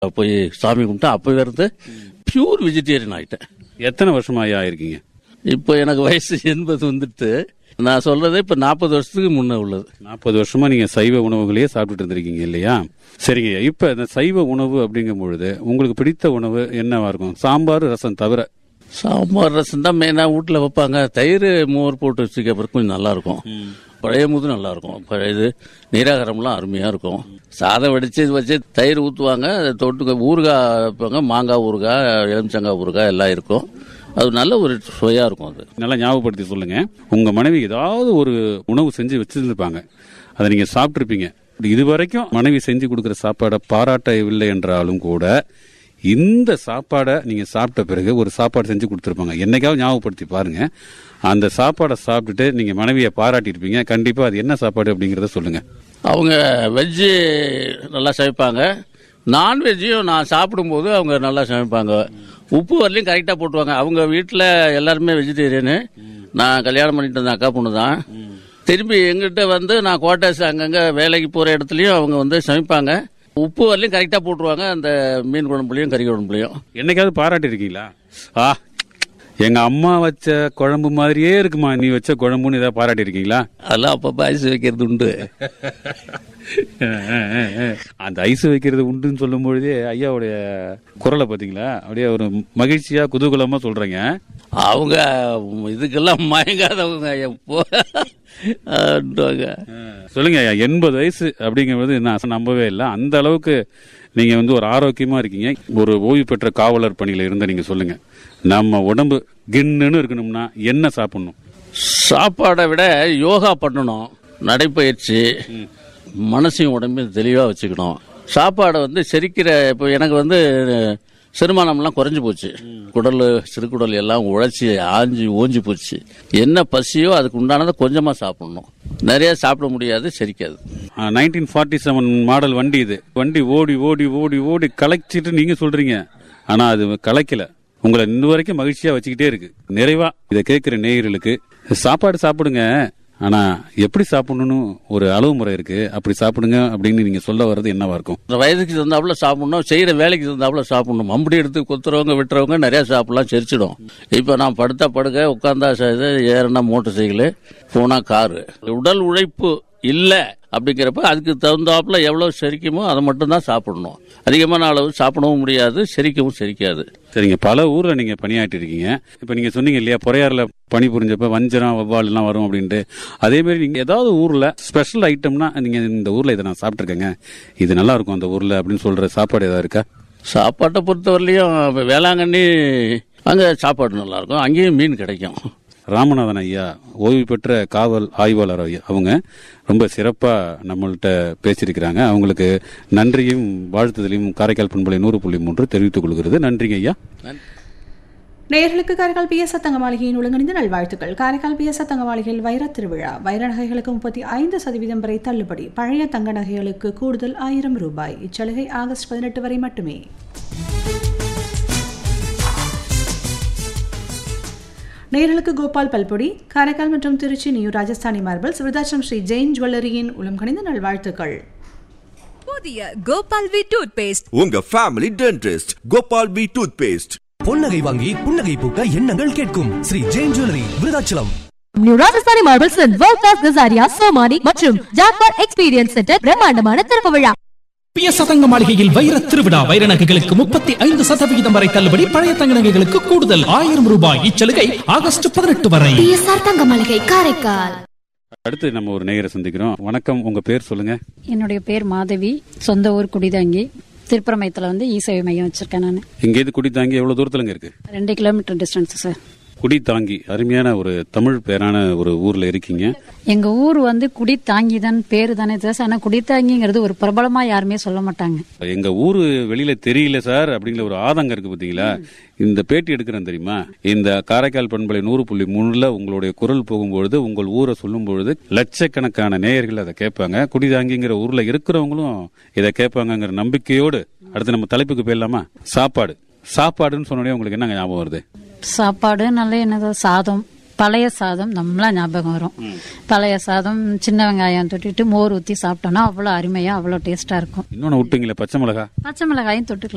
போய் சாமி கும்பிட்டு அப்பவே இருந்து பியூர் வெஜிடேரியன் ஆயிட்டேன் எத்தனை வருஷமா ஐயா இருக்கீங்க இப்போ எனக்கு வயசு எண்பது வந்துட்டு நான் சொல்றது இப்போ நாற்பது வருஷத்துக்கு முன்ன உள்ளது நாற்பது வருஷமா நீங்க சைவ உணவுகளையே சாப்பிட்டுட்டு இருந்திருக்கீங்க இல்லையா சரிங்க இப்ப இந்த சைவ உணவு அப்படிங்கும் பொழுது உங்களுக்கு பிடித்த உணவு என்னவா இருக்கும் சாம்பார் ரசம் தவிர சாம்பார் ரசம் தான் மெயினாக வீட்டில் வைப்பாங்க தயிர் மோர் போட்டு வச்சுக்க அப்புறம் கொஞ்சம் நல்லா இருக்கும் பழைய முது நல்லா இருக்கும் பழைய இது நீராகரம்லாம் அருமையாக இருக்கும் சாதம் வடித்து வச்சு தயிர் ஊற்றுவாங்க அதை தொட்டுக்க ஊறுகாய் வைப்பாங்க மாங்காய் ஊறுகாய் எலுமிச்சங்காய் ஊறுகாய் எல்லாம் இருக்கும் அது நல்ல ஒரு சுவையாக இருக்கும் அது நல்லா ஞாபகப்படுத்தி சொல்லுங்க உங்க மனைவி ஏதாவது ஒரு உணவு செஞ்சு வச்சிருந்திருப்பாங்க அதை நீங்க சாப்பிட்டிருப்பீங்க இது வரைக்கும் மனைவி செஞ்சு கொடுக்குற சாப்பாடை பாராட்டவில்லை என்றாலும் கூட இந்த சாப்பாடை நீங்க சாப்பிட்ட பிறகு ஒரு சாப்பாடு செஞ்சு கொடுத்துருப்பாங்க என்னைக்காவது ஞாபகப்படுத்தி பாருங்க அந்த சாப்பாடை சாப்பிட்டுட்டு நீங்க மனைவியை பாராட்டியிருப்பீங்க கண்டிப்பா அது என்ன சாப்பாடு அப்படிங்கறத சொல்லுங்க அவங்க வெஜ்ஜு நல்லா சமைப்பாங்க நான்வெஜ்ஜையும் நான் சாப்பிடும்போது அவங்க நல்லா சமைப்பாங்க உப்பு வரலையும் கரெக்டாக போட்டுருவாங்க அவங்க வீட்டில் எல்லாருமே வெஜிடேரியனு நான் கல்யாணம் பண்ணிட்டு இருந்த அக்கா பொண்ணு தான் திரும்பி எங்கிட்ட வந்து நான் குவார்ட்டர்ஸ் அங்கங்கே வேலைக்கு போகிற இடத்துலையும் அவங்க வந்து சமைப்பாங்க உப்பு வரலையும் கரெக்டாக போட்டுருவாங்க அந்த மீன் குழம்புலையும் கறி குழம்புலையும் என்னைக்காவது பாராட்டி இருக்கீங்களா ஆ எங்க அம்மா வச்ச குழம்பு மாதிரியே இருக்குமா நீ வச்ச குழம்புன்னு ஏதாவது பாராட்டி இருக்கீங்களா அதெல்லாம் அப்பப்போ ஐஸ் வைக்கிறது உண்டு அந்த ஐஸ் வைக்கிறது உண்டுன்னு சொல்லும் பொழுதே ஐயாவுடைய குரலை பாத்தீங்களா அப்படியே ஒரு மகிழ்ச்சியா குதூகலமா சொல்றீங்க அவங்க இதுக்கெல்லாம் மயங்காதவங்க எப்போ அப்படின்றாங்க. சொல்லுங்க ஐயா எண்பது வயசு அப்படிங்கிறது நான் நம்பவே இல்லை அந்த அளவுக்கு நீங்க வந்து ஒரு ஆரோக்கியமா இருக்கீங்க ஒரு ஓய்வு பெற்ற காவலர் பணியில இருந்த நீங்க சொல்லுங்க நம்ம உடம்பு கின்னுன்னு இருக்கணும்னா என்ன சாப்பிடணும் சாப்பாடை விட யோகா பண்ணணும் நடைப்பயிற்சி மனசையும் உடம்பையும் தெளிவாக வச்சுக்கணும் சாப்பாடை வந்து செரிக்கிற இப்போ எனக்கு வந்து செரிமானம்லாம் குறைஞ்சு போச்சு குடல் சிறுகுடல் எல்லாம் உழைச்சி ஆஞ்சி ஓஞ்சி போச்சு என்ன பசியோ அதுக்கு உண்டானதை கொஞ்சமாக சாப்பிடணும் நிறைய சாப்பிட முடியாது செரிக்காது நைன்டீன் ஃபார்ட்டி செவன் மாடல் வண்டி இது வண்டி ஓடி ஓடி ஓடி ஓடி கலைச்சிட்டு நீங்க சொல்றீங்க ஆனா அது கலைக்கல உங்களை இன்ன வரைக்கும் மகிழ்ச்சியா வச்சுக்கிட்டே இருக்கு நிறைவா இதை கேட்கிற நேயர்களுக்கு சாப்பாடு சாப்பிடுங்க ஆனா எப்படி சாப்பிடணும்னு ஒரு அளவு முறை இருக்கு அப்படி சாப்பிடுங்க அப்படின்னு நீங்க சொல்ல வர்றது என்னவா இருக்கும் இந்த வயதுக்கு தகுந்தாப்புல சாப்பிடணும் செய்யற வேலைக்கு தகுந்தாப்புல சாப்பிடணும் மம்படி எடுத்து கொத்துறவங்க விட்டுறவங்க நிறைய சாப்பிடலாம் செரிச்சிடும் இப்போ நான் படுத்தா படுக்க உட்காந்தா இது ஏறினா மோட்டர் சைக்கிள் போனா காரு உடல் உழைப்பு இல்லை அப்படிங்கிறப்ப அதுக்கு தகுந்தாப்புல எவ்வளவு செரிக்குமோ அதை மட்டும் தான் சாப்பிடணும் அதிகமான அளவு சாப்பிடவும் முடியாது செரிக்கவும் செரிக்காது சரிங்க பல ஊர்ல நீங்க பணியாற்றி இருக்கீங்க இப்ப நீங்க சொன்னீங்க இல்லையா பொறையாறுல பணி புரிஞ்சப்ப வஞ்சரம் வவ்வால் எல்லாம் வரும் அப்படின்ட்டு அதே மாதிரி நீங்க ஏதாவது ஊர்ல ஸ்பெஷல் ஐட்டம்னா நீங்க இந்த ஊர்ல இதை நான் சாப்பிட்டுருக்கேங்க இது நல்லா இருக்கும் அந்த ஊர்ல அப்படின்னு சொல்ற சாப்பாடு ஏதாவது இருக்கா சாப்பாட்டை பொறுத்தவரையிலையும் இப்ப வேளாங்கண்ணி அங்கே சாப்பாடு நல்லா இருக்கும் அங்கேயும் மீன் கிடைக்கும் ராமநாதன் ஐயா ஓய்வு பெற்ற காவல் ஆய்வாளர் ஐயா அவங்க ரொம்ப சிறப்பா நம்மள்ட்ட பேசியிருக்கிறாங்க அவங்களுக்கு நன்றியும் வாழ்த்துதலையும் காரைக்கால் பண்பலை நூறு புள்ளி மூன்று தெரிவித்துக் கொள்கிறது நன்றிங்க ஐயா நேயர்களுக்கு காரைக்கால் பிஎஸ் தங்க மாளிகையின் ஒழுங்கிணைந்த நல்வாழ்த்துக்கள் காரைக்கால் பிஎஸ் தங்க மாளிகையில் வைர திருவிழா வைர நகைகளுக்கு முப்பத்தி ஐந்து சதவீதம் வரை தள்ளுபடி பழைய தங்க நகைகளுக்கு கூடுதல் ஆயிரம் ரூபாய் இச்சலுகை ஆகஸ்ட் பதினெட்டு வரை மட்டுமே நேயர்களுக்கு கோபால் பல்பொடி காரைக்கால் மற்றும் திருச்சி நியூ ராஜஸ்தானி மார்பிள்ஸ் விருதாச்சலம் ஸ்ரீ ஜெயின் ஜுவல்லரியின் உளம் கணிந்த நல்வாழ்த்துக்கள் புதிய கோபால் வி டூத் பேஸ்ட் உங்க family dentist Gopal P toothpaste பொன்னகை வாங்கி புன்னகை பூக்க எண்ணங்கள் கேட்கும் Shri Jain jewellery Virudhachalam new Rajasthani marbles world class Kajaria Somany மற்றும் ஜாக்வார் எக்ஸ்பீரியன்ஸ் சென்டர் பிரம்மாண்டமான திறப்பு விழா பிய சதங்க மாளிகையில் வைர திருவிழா வைர நகைகளுக்கு முப்பத்தி ஐந்து சதவிகிதம் வரை தள்ளுபடி பழைய தங்க நகைகளுக்கு கூடுதல் ஆயிரம் ரூபாய் இச்சலுகை ஆகஸ்ட் பதினெட்டு வரை பிஎஸ்ஆர் தங்க மாளிகை காரைக்கால் அடுத்து நம்ம ஒரு நேயரை சந்திக்கிறோம் வணக்கம் உங்க பேர் சொல்லுங்க என்னுடைய பேர் மாதவி சொந்த ஊர் குடிதாங்கி திருப்பரமயத்தில் வந்து இ சேவை மையம் வச்சிருக்கேன் நான் இங்கேருந்து குடி தாங்கி எவ்வளவு தூரத்துலங்க இருக்கு ரெண்டு கிலோமீட்டர் டிஸ்டன்ஸ் சார் குடி தாங்கி அருமையான ஒரு தமிழ் பேரான ஒரு ஊர்ல இருக்கீங்க எங்க ஊர் வந்து குடி தாங்கி தான் பேரு தானே சார் ஆனா குடித்தாங்கிங்கிறது ஒரு பிரபலமா யாருமே சொல்ல மாட்டாங்க எங்க ஊரு வெளியில தெரியல சார் அப்படிங்கிற ஒரு ஆதங்கம் இருக்கு பாத்தீங்களா இந்த பேட்டி எடுக்கிறேன் தெரியுமா இந்த காரைக்கால் பண்பலை நூறு புள்ளி மூணுல உங்களுடைய குரல் போகும்பொழுது உங்கள் ஊரை சொல்லும் பொழுது லட்சக்கணக்கான நேயர்கள் அதை கேட்பாங்க குடிதாங்கிங்கிற ஊர்ல இருக்கிறவங்களும் இதை கேட்பாங்கங்கிற நம்பிக்கையோடு அடுத்து நம்ம தலைப்புக்கு போயிடலாமா சாப்பாடு சாப்பாடுன்னு சொன்னோடனே உங்களுக்கு என்ன ஞாபகம் வருது சாப்பாடு நல்ல என்னது சாதம் பழைய சாதம் நம்மளா ஞாபகம் வரும் பழைய சாதம் சின்ன வெங்காயம் தொட்டிட்டு மோர் ஊத்தி சாப்பிட்டோம்னா அவ்வளவு அருமையா அவ்வளவு டேஸ்டா இருக்கும் இன்னொன்னு விட்டீங்களே பச்சை மிளகா பச்சை மிளகாயும் தொட்டுக்கலாம்